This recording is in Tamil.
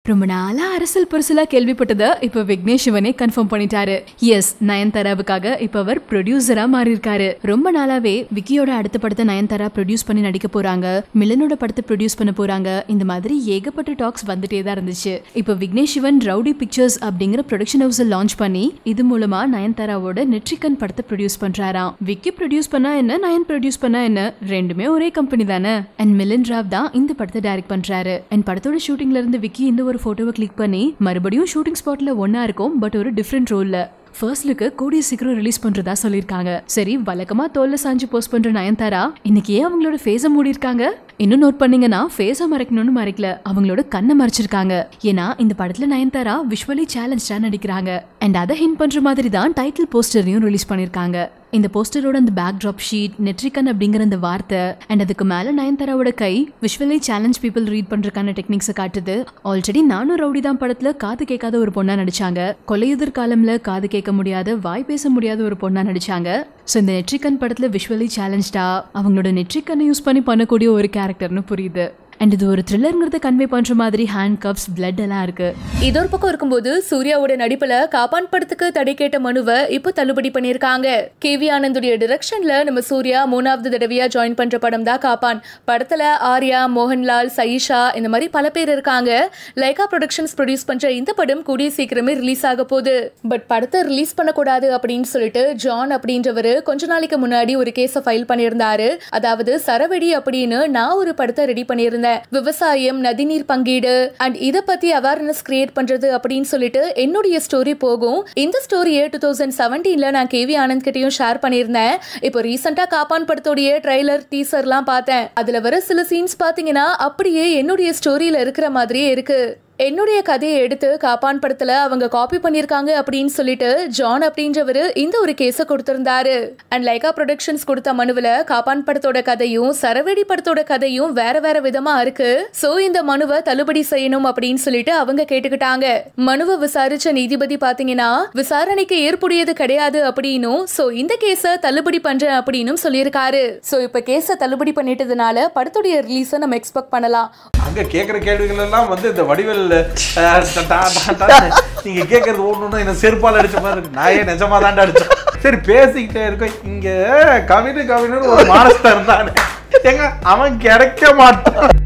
ரொம்ப நாளா அரசல் புரசலா கேள்விப்பட்டதை இப்ப விக்னேஷ் சிவனே கன்ஃபார்ம் பண்ணிட்டாரு எஸ் நயன்தாராவுக்காக இப்ப அவர் ப்ரொடியூசரா மாறி இருக்காரு ரொம்ப நாளாவே விக்கியோட அடுத்த படத்தை நயன்தாரா ப்ரொடியூஸ் பண்ணி நடிக்க போறாங்க மிலனோட படத்தை ப்ரொடியூஸ் பண்ண போறாங்க இந்த மாதிரி ஏகப்பட்ட டாக்ஸ் வந்துட்டே தான் இருந்துச்சு இப்ப விக்னேஷ் சிவன் ரவுடி பிக்சர்ஸ் அப்படிங்கிற ப்ரொடக்ஷன் ஹவுஸ் லான்ச் பண்ணி இது மூலமா நயன்தாராவோட நெட்ரிகன் படத்தை ப்ரொடியூஸ் பண்றாராம் விக்கி ப்ரொடியூஸ் பண்ணா என்ன நயன் ப்ரொடியூஸ் பண்ணா என்ன ரெண்டுமே ஒரே கம்பெனி தானே அண்ட் மிலன் ராவ் தான் இந்த படத்தை டைரக்ட் பண்றாரு அண்ட் படத்தோட ஷூட்டிங்ல இருந்து விக்கி இந்த ஒரு போட்டோவை கிளிக் பண்ணி மறுபடியும் ஷூட்டிங் ஸ்பாட்ல ஒன்னா இருக்கும் பட் ஒரு டிஃப்ரெண்ட் ரோல்ல ஃபர்ஸ்ட் லுக்கு கூடிய சீக்கிரம் ரிலீஸ் பண்றதா சொல்லியிருக்காங்க சரி வழக்கமா தோல்ல சாஞ்சு போஸ்ட் பண்ற நயன்தாரா இன்னைக்கு ஏன் அவங்களோட ஃபேஸை மூடி இருக்காங்க இன்னும் நோட் பண்ணீங்கன்னா ஃபேஸை மறைக்கணும்னு மறைக்கல அவங்களோட கண்ணை மறைச்சிருக்காங்க ஏன்னா இந்த படத்துல நயன்தாரா விஷுவலி சேலஞ்சா நடிக்கிறாங்க அண்ட் அதை ஹிண்ட் பண்ற மாதிரி தான் டைட்டில் போஸ்டரையும் ரிலீஸ் பண்ணிருக்காங்க இந்த போஸ்டரோட அந்த பேக் ட்ராப் ஷீட் நெட்ரிகன் அப்படிங்கிற அந்த வார்த்தை அண்ட் அதுக்கு மேல நயன்தாராவோட கை விஷுவலி சேலஞ்ச் பீப்புள் ரீட் பண்றதுக்கான டெக்னிக்ஸை காட்டுது ஆல்ரெடி நானும் ரவுடி தான் படத்துல காது கேட்காத ஒரு பொண்ணா நடிச்சாங்க கொலையுதிர் காலம்ல காது கேட்க முடியாத வாய் பேச முடியாத ஒரு பொண்ணா நடிச்சாங்க ஸோ இந்த நெட்ரிகன் படத்துல விஷுவலி சேலஞ்சா அவங்களோட நெட்ரிகனை யூஸ் பண்ணி பண்ணக்கூடிய ஒரு கேரக்டர்னு புரியுது அண்ட் இது ஒரு த்ரில்லருங்கிறத கன்வே பண்ற மாதிரி ஹேண்ட் கப்ஸ் பிளட் எல்லாம் இருக்கு இது ஒரு பக்கம் இருக்கும்போது சூர்யாவோட நடிப்புல காப்பான் படத்துக்கு தடை கேட்ட மனுவை இப்போ தள்ளுபடி பண்ணியிருக்காங்க கே வி ஆனந்துடைய டிரெக்ஷன்ல நம்ம சூர்யா மூணாவது தடவையா ஜாயின் பண்ற படம் தான் காப்பான் படத்துல ஆர்யா மோகன்லால் சயிஷா இந்த மாதிரி பல பேர் இருக்காங்க லைகா ப்ரொடக்ஷன்ஸ் ப்ரொடியூஸ் பண்ற இந்த படம் கூடிய சீக்கிரமே ரிலீஸ் ஆக போகுது பட் படத்தை ரிலீஸ் பண்ணக்கூடாது அப்படின்னு சொல்லிட்டு ஜான் அப்படின்றவர் கொஞ்ச நாளைக்கு முன்னாடி ஒரு கேஸை ஃபைல் பண்ணியிருந்தாரு அதாவது சரவெடி அப்படின்னு நான் ஒரு படத்தை ரெடி பண்ணியிருந்தேன் விவசாயம் நதிநீர் பங்கீடு அண்ட் இதை பத்தி அவேர்னஸ் கிரியேட் பண்றது அப்படின்னு சொல்லிட்டு என்னுடைய ஸ்டோரி போகும் இந்த ஸ்டோரியை டூ தௌசண்ட் செவன்டீன்ல நான் கேவி ஆனந்த் கிட்டயும் ஷேர் பண்ணியிருந்தேன் இப்போ ரீசெண்டா காப்பான் படத்தோடைய ட்ரைலர் டீசர்லாம் பார்த்தேன் அதுல வர சில சீன்ஸ் பாத்தீங்கன்னா அப்படியே என்னுடைய ஸ்டோரியில இருக்கிற மாதிரியே இருக்கு என்னுடைய கதையை எடுத்து காப்பான் படத்துல அவங்க காப்பி பண்ணிருக்காங்க அப்படின்னு சொல்லிட்டு ஜான் அப்படின்றவரு இந்த ஒரு கேஸ கொடுத்திருந்தாரு அண்ட் லைகா ப்ரொடக்ஷன்ஸ் கொடுத்த மனுவுல காப்பான் படத்தோட கதையும் சரவெடி படத்தோட கதையும் வேற வேற விதமா இருக்கு சோ இந்த மனுவை தள்ளுபடி செய்யணும் அப்படின்னு சொல்லிட்டு அவங்க கேட்டுக்கிட்டாங்க மனுவை விசாரிச்ச நீதிபதி பாத்தீங்கன்னா விசாரணைக்கு ஏற்புடையது கிடையாது அப்படின்னும் சோ இந்த கேஸ தள்ளுபடி பண்றேன் அப்படின்னும் சொல்லியிருக்காரு சோ இப்ப கேஸ தள்ளுபடி பண்ணிட்டதுனால படத்துடைய ரிலீஸை நம்ம எக்ஸ்பெக்ட் பண்ணலாம் அங்க கேக்குற கேள்விகள் எல்லாம் வந்து இந்த வடிவேல் அஹ், டா, டா, டா, டா. நீங்க கேக்குறது ஒண்ணு என்ன செருப்பால் அடிச்ச மாதிரி இருக்கு நான் ஏன் நிஜமா தாண்டா அடிச்சேன் சரி பேசிக்கிட்டே இருக்கோம் இங்க கவினு கவினு ஒரு மானஸ்தர் இருந்தானே ஏங்க அவன் கிடைக்க மாட்டான்